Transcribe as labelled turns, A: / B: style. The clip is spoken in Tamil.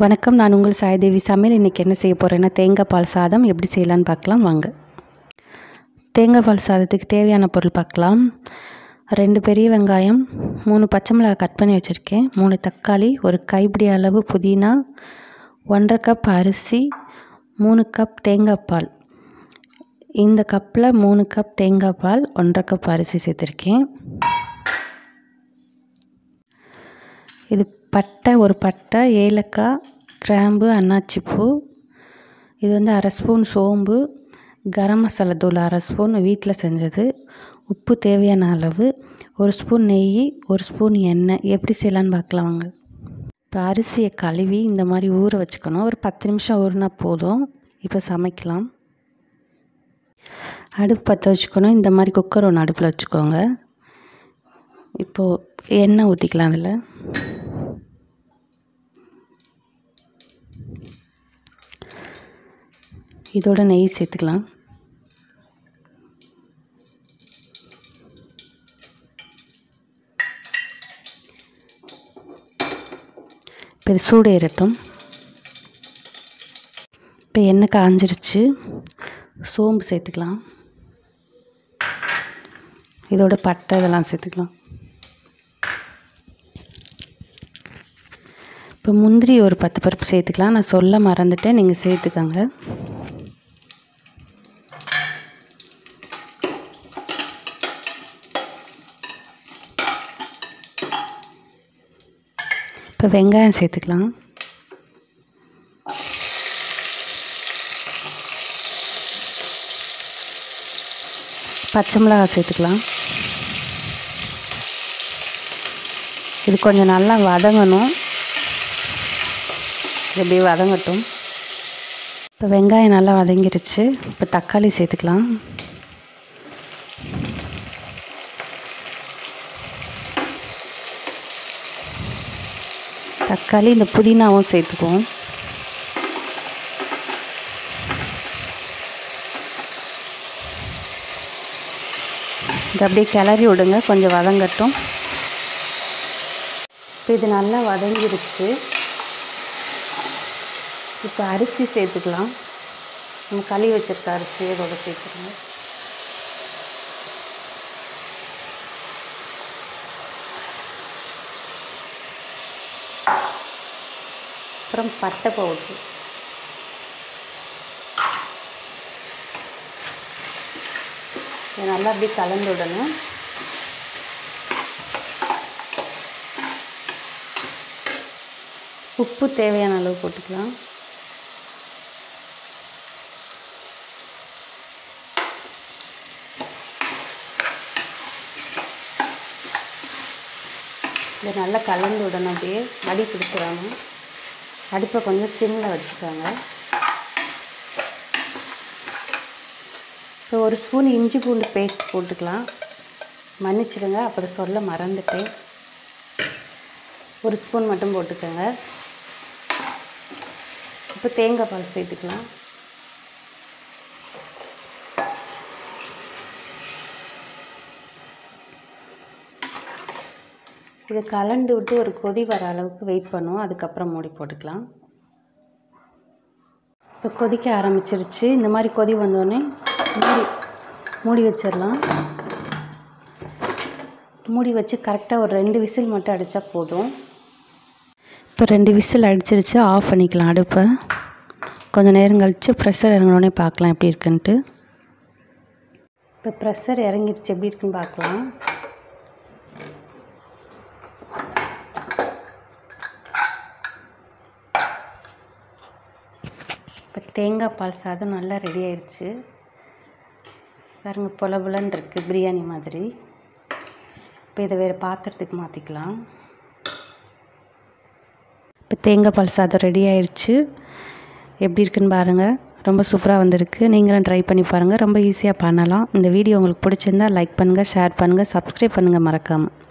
A: வணக்கம் நான் உங்கள் சாய்தேவி சமையல் இன்றைக்கி என்ன செய்ய போகிறேன்னா தேங்காய் பால் சாதம் எப்படி செய்யலான்னு பார்க்கலாம் வாங்க தேங்காய் பால் சாதத்துக்கு தேவையான பொருள் பார்க்கலாம் ரெண்டு பெரிய வெங்காயம் மூணு பச்சை மிளகாய் கட் பண்ணி வச்சுருக்கேன் மூணு தக்காளி ஒரு கைப்பிடி அளவு புதினா ஒன்றரை கப் அரிசி மூணு கப் தேங்காய் பால் இந்த கப்பில் மூணு கப் தேங்காய் பால் ஒன்றரை கப் அரிசி சேர்த்துருக்கேன் இது பட்டை ஒரு பட்டை ஏலக்காய் கிராம்பு அன்னாச்சிப்பூ இது வந்து அரை ஸ்பூன் சோம்பு கரம் மசாலா தூள் அரை ஸ்பூன் வீட்டில் செஞ்சது உப்பு தேவையான அளவு ஒரு ஸ்பூன் நெய் ஒரு ஸ்பூன் எண்ணெய் எப்படி செய்யலான்னு பார்க்கலாம் வாங்க இப்போ அரிசியை கழுவி இந்த மாதிரி ஊற வச்சுக்கணும் ஒரு பத்து நிமிஷம் ஊறினா போதும் இப்போ சமைக்கலாம் அடுப்பு பற்ற வச்சுக்கணும் இந்த மாதிரி குக்கர் ஒன்று அடுப்பில் வச்சுக்கோங்க இப்போது எண்ணெய் ஊற்றிக்கலாம் அதில் இதோட நெய் சேர்த்துக்கலாம் இப்போ இது சூடு ஏறட்டும் இப்போ எண்ணெய் காஞ்சிருச்சு சோம்பு சேர்த்துக்கலாம் இதோட பட்டை இதெல்லாம் சேர்த்துக்கலாம் இப்போ முந்திரி ஒரு பத்து பருப்பு சேர்த்துக்கலாம் நான் சொல்ல மறந்துட்டேன் நீங்கள் சேர்த்துக்கோங்க இப்போ வெங்காயம் சேர்த்துக்கலாம் பச்சை மிளகாய் சேர்த்துக்கலாம் இது கொஞ்சம் நல்லா வதங்கணும் இப்படி வதங்கட்டும் இப்போ வெங்காயம் நல்லா வதங்கிருச்சு இப்போ தக்காளி சேர்த்துக்கலாம் தக்காளி இந்த புதினாவும் சேர்த்துக்குவோம் இது அப்படியே கிளறி விடுங்க கொஞ்சம் வதங்கட்டும் இப்போ இது நல்லா வதங்கிருச்சு இப்போ அரிசி சேர்த்துக்கலாம் நம்ம கழுவி வச்சிருக்க அரிசி இதோட சேர்த்துக்கணும் அப்புறம் பட்டை பவுட்ரு இதை நல்லா அப்படியே கலந்து விடணும் உப்பு தேவையான அளவு போட்டுக்கலாம் இதை நல்லா கலந்து விடணும் அப்படியே அடி பிடிச்சிடாமல் அடுப்பை கொஞ்சம் சிம்மில் வச்சுக்கோங்க இப்போ ஒரு ஸ்பூன் இஞ்சி பூண்டு பேஸ்ட் போட்டுக்கலாம் மன்னிச்சிடுங்க அப்புறம் சொல்ல மறந்துட்டேன் ஒரு ஸ்பூன் மட்டும் போட்டுக்கோங்க இப்போ தேங்காய் பால் சேர்த்துக்கலாம் இதை கலந்து விட்டு ஒரு கொதி வர அளவுக்கு வெயிட் பண்ணுவோம் அதுக்கப்புறம் மூடி போட்டுக்கலாம் இப்போ கொதிக்க ஆரம்பிச்சிருச்சு இந்த மாதிரி கொதி வந்தோடனே மூடி மூடி வச்சிடலாம் மூடி வச்சு கரெக்டாக ஒரு ரெண்டு விசில் மட்டும் அடித்தா போதும் இப்போ ரெண்டு விசில் அடிச்சிருச்சு ஆஃப் பண்ணிக்கலாம் அடுப்பை கொஞ்சம் நேரம் கழித்து ப்ரெஷர் இறங்கினோடனே பார்க்கலாம் எப்படி இருக்குன்ட்டு இப்போ ப்ரெஷர் இறங்கிருச்சு எப்படி இருக்குன்னு பார்க்கலாம் இப்போ தேங்காய் பால் சாதம் நல்லா ரெடி ஆயிடுச்சு பாருங்க பொல புலன்னு இருக்குது பிரியாணி மாதிரி இப்போ இதை வேறு பாத்திரத்துக்கு மாற்றிக்கலாம் இப்போ தேங்காய் பால் சாதம் ரெடி ஆயிடுச்சு எப்படி இருக்குன்னு பாருங்கள் ரொம்ப சூப்பராக வந்திருக்கு நீங்களும் ட்ரை பண்ணி பாருங்கள் ரொம்ப ஈஸியாக பண்ணலாம் இந்த வீடியோ உங்களுக்கு பிடிச்சிருந்தா லைக் பண்ணுங்கள் ஷேர் பண்ணுங்கள் சப்ஸ்கிரைப் பண்ணுங்கள் மறக்காமல்